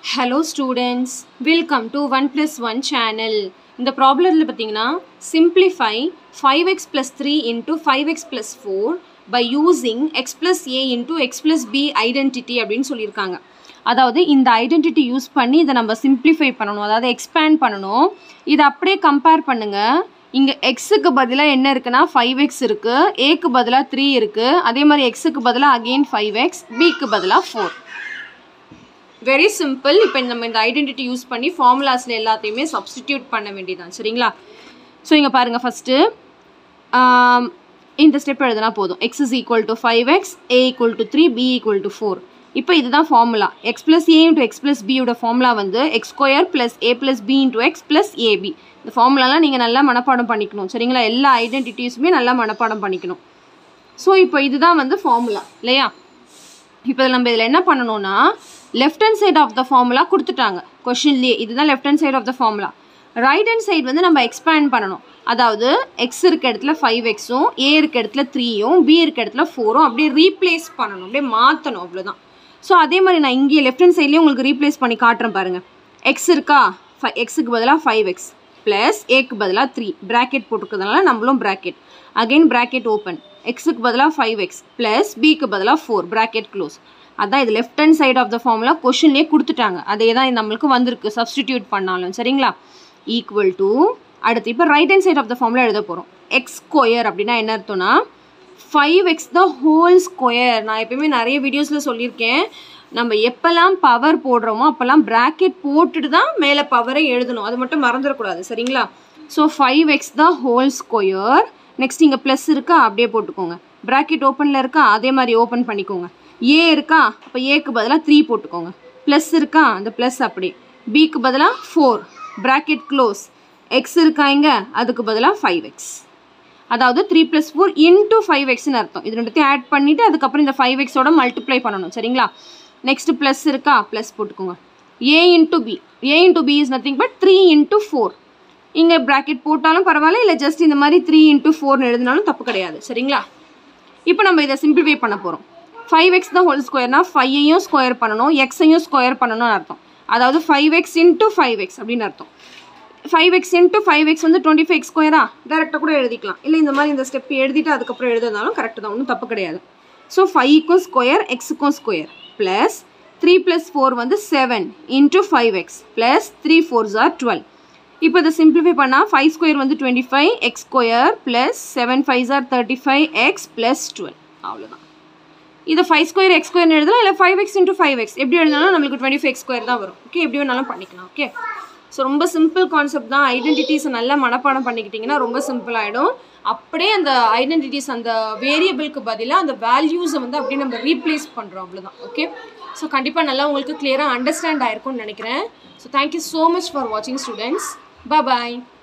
hello students welcome to one plus one channel இந்த ப்ராப்ளத்தில் பார்த்தீங்கன்னா simplify five x plus three into five x plus four by using x plus a into x plus b identity அப்படின்னு சொல்லியிருக்காங்க அதாவது இந்த identity use பண்ணி இதை நம்ம சிம்பிளிஃபை பண்ணணும் அதாவது எக்ஸ்பேண்ட் பண்ணணும் இதை அப்படியே கம்பேர் பண்ணுங்கள் இங்கே எக்ஸுக்கு பதிலாக என்ன இருக்குன்னா ஃபைவ் எக்ஸ் இருக்குது ஏக்கு பதிலாக த்ரீ இருக்குது அதே மாதிரி எக்ஸுக்கு பதிலாக அகெயின் ஃபைவ் எக்ஸ் பிக்கு பதிலாக ஃபோர் வெரி சிம்பிள் இப்போ நம்ம இந்த ஐடென்டிட்டி யூஸ் பண்ணி ஃபார்முலாஸில் எல்லாத்தையுமே சப்ஸ்டிடியூட் பண்ண வேண்டியதான் சரிங்களா ஸோ இங்கே பாருங்கள் ஃபஸ்ட்டு இந்த ஸ்டெப் எழுதுனா போதும் x is equal to five x a equal to three b equal to four இப்போ இதுதான் formula x plus a into x plus பியோட ஃபார்முலா வந்து x square plus a plus b into x plus a b இந்த ஃபார்முலாலாம் நீங்கள் நல்லா மனப்பாடம் பண்ணிக்கணும் சரிங்களா எல்லா ஐடென்டிட்டிஸுமே நல்லா மனப்பாடம் பண்ணிக்கணும் ஸோ இப்போ இதுதான் வந்து ஃபார்முலா இல்லையா இப்போ நம்ம இதில் என்ன பண்ணணும்னா left hand side of the formula கொடுத்துட்டாங்க கொஷின்லேயே இதுதான் left hand side of the formula right hand side வந்து நம்ம எக்ஸ்பேண்ட் பண்ணணும் அதாவது எக்ஸ் இருக்க இடத்துல ஃபைவ் எக்ஸும் ஏ இருக்க இடத்துல த்ரீயும் பி இருக்க இடத்துல ஃபோரும் அப்படியே ரீப்ளேஸ் பண்ணணும் அப்படியே மாற்றணும் அவ்வளோதான் ஸோ அதே மாதிரி நான் இங்கே லெஃப்ட் ஹேண்ட் சைட்லேயும் உங்களுக்கு ரீப்ளேஸ் பண்ணி காட்டுறேன் பாருங்கள் எக்ஸ் இருக்கா ஃபை எக்ஸுக்கு பதிலாக ஃபைவ் எக்ஸ் ப்ளஸ் ஏக்கு பதிலாக த்ரீ ப்ராக்கெட் போட்டுக்கிறதுனால நம்மளும் ப்ராக்கெட் அகெயின் ப்ராக்கெட் ஓப்பன் எக்ஸுக்கு பதிலாக ஃபைவ் எக்ஸ் ப்ளஸ் பிக்கு பதிலாக ஃபோர் ப்ராக்கெட் க்ளோஸ் அதான் இது left hand side of the formula கொஷின்லேயே கொடுத்துட்டாங்க அதே தான் நம்மளுக்கு வந்திருக்கு சப்ஸ்டிடியூட் பண்ணாலும் சரிங்களா ஈக்குவல் டு அடுத்து இப்போ right hand side of the formula எழுத போகிறோம் எக்ஸ் ஸ்கொயர் அப்படின்னா என்ன அர்த்தம்னா five x the whole square நான் எப்பயுமே நிறைய வீடியோஸில் சொல்லியிருக்கேன் நம்ம எப்போல்லாம் பவர் போடுறோமோ அப்போல்லாம் ப்ராக்கெட் போட்டுட்டு தான் மேலே பவரை எழுதணும் அது மட்டும் மறந்துடக்கூடாது சரிங்களா so five x the whole square next இங்கே ப்ளஸ் இருக்கா அப்படியே போட்டுக்கோங்க ப்ராக்கெட் ஓப்பனில் இருக்கா அதே மாதிரி ஓப்பன் பண்ணிக்கோங்க ஏ இருக்கா அப்போ ஏக்கு பதிலாக த்ரீ போட்டுக்கோங்க ப்ளஸ் இருக்கா அந்த ப்ளஸ் அப்படி பிக்கு பதிலாக ஃபோர் ப்ராக்கெட் க்ளோஸ் எக்ஸ் இருக்கா இங்கே அதுக்கு பதிலாக ஃபைவ் எக்ஸ் அதாவது three plus four into five எக்ஸ்னு அர்த்தம் இது ரெண்டுத்தையும் ஆட் பண்ணிவிட்டு அதுக்கப்புறம் இந்த ஃபைவ் எக்ஸோட மல்டிப்ளை பண்ணணும் சரிங்களா நெக்ஸ்ட் ப்ளஸ் இருக்கா ப்ளஸ் போட்டுக்கோங்க A into B A into B is nothing but three into four இங்கே ப்ராக்கெட் போட்டாலும் பரவாயில்ல இல்லை ஜஸ்ட் இந்த மாதிரி த்ரீ இன்ட்டு ஃபோர்னு எழுதினாலும் தப்பு கிடையாது சரிங்களா இப்போ நம்ம இதை சிம்பிளிஃபை பண்ண போகிறோம் ஃபைவ் எக்ஸ் தான் ஹோல் ஸ்கொயர்னா ஃபைவையும் ஸ்கொயர் பண்ணணும் எக்ஸையும் ஸ்கொயர் பண்ணணும்னு அர்த்தம் அதாவது five x into five x அப்படின்னு அர்த்தம் five x into five x வந்து டுவெண்ட்டி ஃபைவ் எக்ஸ் ஸ்கொயரா டேரெக்டாக கூட எழுதிக்கலாம் இல்லை இந்த மாதிரி இந்த ஸ்டெப் எழுதிட்டு அதுக்கப்புறம் எழுதுனாலும் கரெக்டு தான் ஒன்றும் தப்பு கிடையாது ஸோ ஃபைவ்க்கும் ஸ்கொயர் எக்ஸுக்கும் square plus three plus four வந்து seven into five x plus three fours are twelve இப்போ இதை சிம்பிளிஃபை பண்ணால் ஃபைவ் ஸ்கொயர் வந்து twenty five x square plus seven five are thirty five x plus twelve அவ்வளோதான் இதை five square x square எழுதலாம் இல்லை five x into five x எப்படி எழுதினாலும் நம்மளுக்கு டுவெண்ட்டி ஃபைவ் ஸ்கொயர் தான் வரும் ஓகே எப்படி வேணாலும் பண்ணிக்கலாம் ஓகே ஸோ ரொம்ப சிம்பிள் கான்செப்ட் தான் ஐடென்டிட்டிஸை நல்லா மனப்பாடம் பண்ணிக்கிட்டிங்கன்னா ரொம்ப சிம்பிள் ஆகிடும் அப்படியே அந்த ஐடென்டிட்டிஸ் அந்த வேரியபிளுக்கு பதிலாக அந்த வேல்யூஸை வந்து அப்படியே நம்ம ரீப்ளேஸ் பண்ணுறோம் அவ்வளோதான் ஓகே ஸோ கண்டிப்பாக நல்லா உங்களுக்கு கிளியராக அண்டர்ஸ்டாண்ட் ஆயிருக்கும்னு நினைக்கிறேன் so thank you so much for வாட்சிங் ஸ்டூடெண்ட்ஸ் பாய்